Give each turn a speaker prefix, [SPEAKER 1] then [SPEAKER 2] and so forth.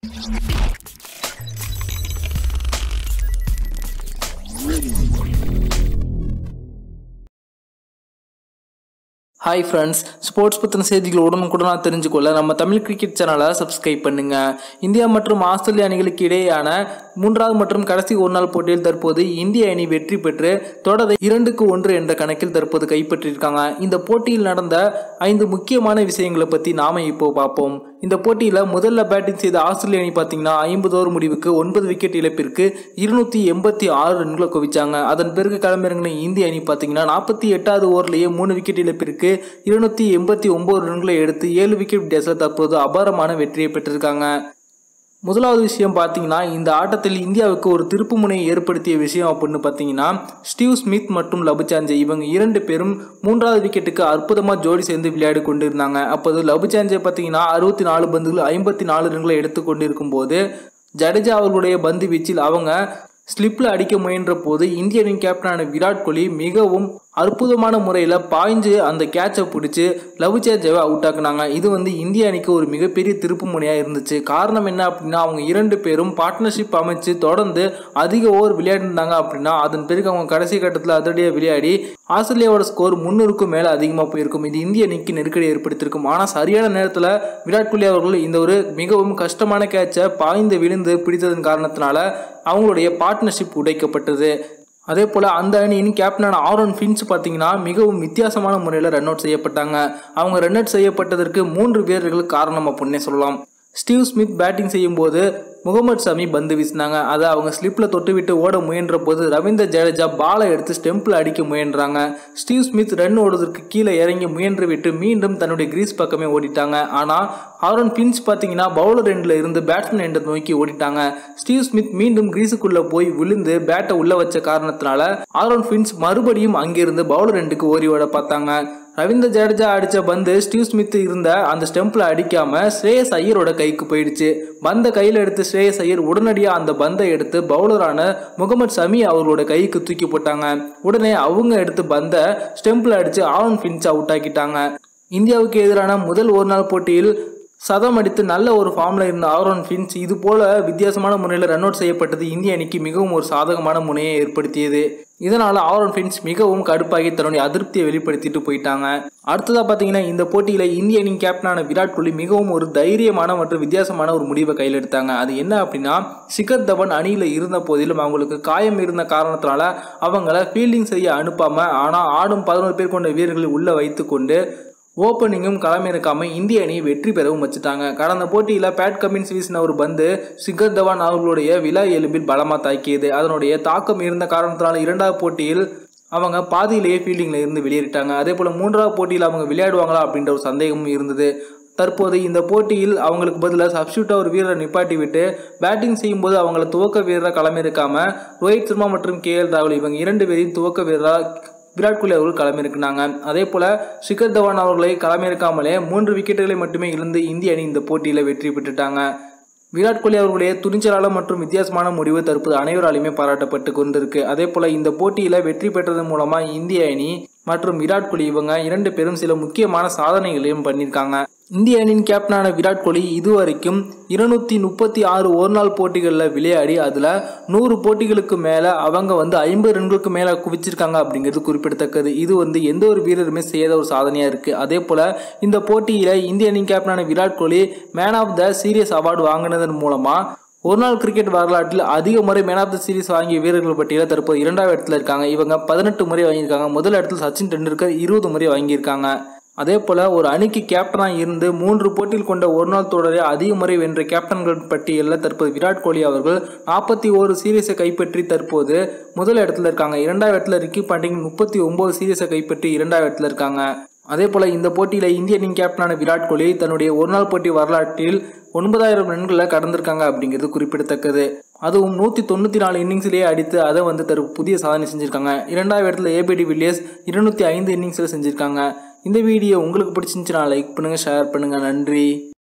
[SPEAKER 1] hi friends sports பற்றின செய்திகள் உடனுக்குடனாக தெரிஞ்சுக்கொள்ள நம்ம தமிழ் கிரிக்கெட் சேனலை சப்ஸ்கிரைப் பண்ணுங்க இந்தியா மற்றும் ஆஸ்திரேலிய அணிகளுக்கு இடையேயான மூன்றாவது மற்றும் கடைசி ஒரு நாள் போட்டியில் தற்போது இந்திய அணி வெற்றி பெற்று தொடரை இரண்டுக்கு ஒன்று என்ற கணக்கில் தற்போது கைப்பற்றியிருக்காங்க இந்த போட்டியில் நடந்த ஐந்து முக்கியமான விஷயங்களை பற்றி நாம இப்போ பார்ப்போம் இந்த போட்டியில் முதல்ல பேட்டிங் செய்த ஆஸ்திரேலிய அணி பார்த்தீங்கன்னா ஐம்பது ஓவர் முடிவுக்கு ஒன்பது விக்கெட் இழப்பிற்கு இருநூத்தி எண்பத்தி ஆறு ரன்களை குவிச்சாங்க அதன் பிறகு களமிறங்கின இந்திய அணி பார்த்தீங்கன்னா நாற்பத்தி எட்டாவது ஓவர்லேயே மூணு விக்கெட் இழப்பிற்கு இருநூத்தி எண்பத்தி ஒன்பது ரன்களை எடுத்து ஏழு விக்கெட் வித்தியாசத்தில் தற்போது அபாரமான வெற்றியை பெற்றிருக்காங்க முதலாவது விஷயம் பார்த்தீங்கன்னா இந்த ஆட்டத்தில் இந்தியாவுக்கு ஒரு திருப்புமுனையை ஏற்படுத்திய விஷயம் அப்படின்னு பார்த்தீங்கன்னா ஸ்டீவ் ஸ்மித் மற்றும் லபுசாஞ்சே இவங்க இரண்டு பேரும் மூன்றாவது விக்கெட்டுக்கு அற்புதமாக ஜோடி சேர்ந்து விளையாடி கொண்டிருந்தாங்க அப்போது லபுசாஞ்சே பார்த்தீங்கன்னா அறுபத்தி நாலு பந்துகள் ஐம்பத்தி நாலு ரன்களை எடுத்து கொண்டிருக்கும் போது ஜடேஜா அவர்களுடைய பந்து வீச்சில் அவங்க ஸ்லிப்பில் அடிக்க முயன்ற போது இந்திய அணியின் கேப்டனான விராட் கோலி மிகவும் அற்புதமான முறையில் பாய்ஞ்சு அந்த கேட்சை பிடிச்சி லவ்சேஜாவை அவுட் ஆக்குனாங்க இது வந்து இந்திய அணிக்கு ஒரு மிகப்பெரிய திருப்பு முனையாக இருந்துச்சு காரணம் என்ன அப்படின்னா அவங்க இரண்டு பேரும் பார்ட்னர்ஷிப் அமைச்சு தொடர்ந்து அதிக ஓவர் விளையாடிருந்தாங்க அப்படின்னா அதன் பிறகு அவங்க கடைசி கட்டத்தில் அதிரடியாக விளையாடி ஆஸ்திரேலியாவோட ஸ்கோர் முன்னூறுக்கும் மேலே அதிகமாக போயிருக்கும் இது இந்திய அணிக்கு நெருக்கடி ஏற்படுத்தியிருக்கும் ஆனால் சரியான நேரத்தில் விராட் கோலி அவர்கள் இந்த ஒரு மிகவும் கஷ்டமான கேட்சை பாய்ந்து விழுந்து பிடித்ததன் காரணத்தினால அவங்களுடைய பார்ட்னர்ஷிப் உடைக்கப்பட்டது அதே போல் அந்த அணியின் கேப்டனான ஆரோன் ஃபின்ச் பார்த்தீங்கன்னா மிகவும் வித்தியாசமான முறையில் ரன் அவுட் செய்யப்பட்டாங்க அவங்க ரன் அவுட் செய்யப்பட்டதற்கு மூன்று வீரர்கள் காரணம் அப்படின்னே சொல்லலாம் ஸ்டீவ் ஸ்மித் பேட்டிங் செய்யும்போது முகமது ஷமி பந்து வீசினாங்க அதை அவங்க ஸ்லிப்பில் தொட்டு விட்டு ஓட முயன்ற போது ரவீந்திர ஜடேஜா பாலை எடுத்து ஸ்டெம்பில் அடிக்க முயன்றாங்க ஸ்டீவ் ஸ்மித் ரன் ஓடுவதற்கு கீழே இறங்கி முயன்று விட்டு மீண்டும் தன்னுடைய கிரீஸ் பக்கமே ஓடிட்டாங்க ஆனால் ஆரோன் பின்ச் பார்த்தீங்கன்னா பவுலர் எண்டில் இருந்து பேட்ஸ்மேன் எண்டை நோக்கி ஓடிட்டாங்க ஸ்டீவ் ஸ்மித் மீண்டும் கிரீஸுக்குள்ளே போய் விழுந்து பேட்டை உள்ள வச்ச காரணத்தினால ஆரோன் பின்ச் மறுபடியும் அங்கிருந்து பவுலர் எண்டுக்கு ஓடி ஓட பார்த்தாங்க ரவீந்திர ஜடேஜா அடிச்ச பந்து ஸ்டீவ் ஸ்மித் இருந்த அந்த ஸ்டெம்பில் அடிக்காம ஸ்ரேயஸ் ஐயரோட கைக்கு போயிடுச்சு பந்த கையில் எடுத்து ஸ்ரேயஸ் ஐயர் உடனடியாக அந்த பந்தை எடுத்து பவுலரான முகமது ஷமி அவர்களோட கைக்கு தூக்கி போட்டாங்க உடனே அவங்க எடுத்து பந்தை ஸ்டெம்பில் அடித்து ஆலன் ஃபின்ச் அவுட் ஆக்கிட்டாங்க இந்தியாவுக்கு எதிரான முதல் ஒரு நாள் போட்டியில் சதம் அடித்து நல்ல ஒரு ஃபார்மில் இருந்த ஆரோன் ஃபின்ச் இது போல வித்தியாசமான முறையில் ரன் அவுட் செய்யப்பட்டது இந்திய அணிக்கு மிகவும் ஒரு சாதகமான முனையை ஏற்படுத்தியது இதனால் ஆரோன் ஃபின்ச் மிகவும் கடுப்பாகி தன்னுடைய அதிருப்தியை வெளிப்படுத்திட்டு போயிட்டாங்க அடுத்ததாக பார்த்தீங்கன்னா இந்த போட்டியில் இந்திய அணியின் கேப்டனான விராட் கோலி மிகவும் ஒரு தைரியமான மற்றும் வித்தியாசமான ஒரு முடிவை கையில் எடுத்தாங்க அது என்ன அப்படின்னா சிகர் தவன் அணியில் இருந்த போதிலும் அவங்களுக்கு காயம் இருந்த காரணத்தினால அவங்கள ஃபீல்டிங் செய்ய அனுப்பாமல் ஆனால் ஆடும் பதினோரு பேர் கொண்ட வீரர்களை உள்ளே வைத்துக்கொண்டு ஓப்பனிங்கும் களமிறக்காம இந்திய அணி வெற்றி பெறவும் வச்சுட்டாங்க கடந்த போட்டியில் பேட் கமின்ஸ் வீசின ஒரு பந்து சிகர் தவான் அவர்களுடைய விழா எலும்பில் பலமாக தாக்கியது அதனுடைய தாக்கம் இருந்த காரணத்தினால இரண்டாவது போட்டியில் அவங்க பாதியிலேயே ஃபீல்டிங்கில் இருந்து வெளியேறிட்டாங்க அதே போல் மூன்றாவது போட்டியில் அவங்க விளையாடுவாங்களா அப்படின்ற ஒரு சந்தேகமும் இருந்தது தற்போது இந்த போட்டியில் அவங்களுக்கு பதிலாக சப்ஸ்டியூட்டாக ஒரு வீரரை நிப்பாட்டி விட்டு பேட்டிங் செய்யும்போது அவங்கள துவக்க வீரராக களமிருக்காம ரோஹித் சர்மா மற்றும் கே எல் ராகுல் இவங்க இரண்டு பேரையும் துவக்க வீரராக விராட் கோலி அவர்கள் களமிறக்கினாங்க அதே போல ஷிகர் தவான் அவர்களை களமிறக்காமலே மூன்று விக்கெட்டுகளை மட்டுமே இழந்து இந்திய அணி இந்த போட்டியில் வெற்றி பெற்றுட்டாங்க விராட் கோலி அவர்களுடைய துணிச்சலான மற்றும் வித்தியாசமான முடிவு தற்போது அனைவராலுமே பாராட்டப்பட்டு கொண்டிருக்கு அதே போல இந்த போட்டியில் வெற்றி பெற்றதன் மூலமா இந்திய அணி மற்றும் விராட் கோலி இவங்க இரண்டு பேரும் சில முக்கியமான சாதனைகளையும் பண்ணியிருக்காங்க இந்திய அணியின் கேப்டனான விராட் கோலி இதுவரைக்கும் இருநூத்தி முப்பத்தி ஆறு ஒரு நாள் போட்டிகளில் விளையாடி அதில் நூறு போட்டிகளுக்கு மேலே அவங்க வந்து ஐம்பது ரன்களுக்கு மேலே குவிச்சிருக்காங்க அப்படிங்கிறது குறிப்பிடத்தக்கது இது வந்து எந்த ஒரு வீரருமே செய்யாத ஒரு சாதனையாக இருக்குது அதே போல் இந்த போட்டியில் இந்திய அணியின் கேப்டனான Virat Kohli man of the series award வாங்கினதன் மூலமாக ஒரு நாள் கிரிக்கெட் வரலாற்றில் அதிக முறை மேன் ஆஃப் த சீரிஸ் வாங்கிய வீரர்கள் பட்டியலில் தற்போது இரண்டாவது இடத்துல இருக்காங்க இவங்க பதினெட்டு முறை வாங்கியிருக்காங்க முதல் இடத்துல சச்சின் டெண்டுல்கர் இருபது முறை வாங்கியிருக்காங்க அதே போல் ஒரு அணிக்கு கேப்டனாக இருந்து மூன்று போட்டியில் கொண்ட ஒரு நாள் தொடரை அதிக முறை வென்ற கேப்டன்கள் பட்டியலில் தற்போது விராட் கோலி அவர்கள் நாற்பத்தி ஓரு சீரியஸை கைப்பற்றி தற்போது முதல் இடத்துல இருக்காங்க இரண்டாவது இடத்துல ரிக்கி பாண்டிங் முப்பத்தி ஒன்பது சீரியஸை கைப்பற்றி இரண்டாவது இடத்துல இருக்காங்க அதே போல் இந்த போட்டியில் இந்திய அணியின் கேப்டனான விராட் கோலி தன்னுடைய ஒரு நாள் போட்டி வரலாற்றில் ஒன்பதாயிரம் ரன்களை கடந்திருக்காங்க அப்படிங்கிறது குறிப்பிடத்தக்கது அதுவும் நூற்றி தொண்ணூற்றி நாலு இன்னிங்ஸ்லேயே அடித்து அதை வந்து தரு புதிய சாதனை செஞ்சுருக்காங்க இரண்டாவது இடத்துல ஏபிடி வில்லியர்ஸ் இருநூத்தி ஐந்து இன்னிங்ஸில் செஞ்சுருக்காங்க இந்த வீடியோ உங்களுக்கு பிடிச்சிருந்துச்சுன்னா லைக் பண்ணுங்கள் ஷேர் பண்ணுங்கள் நன்றி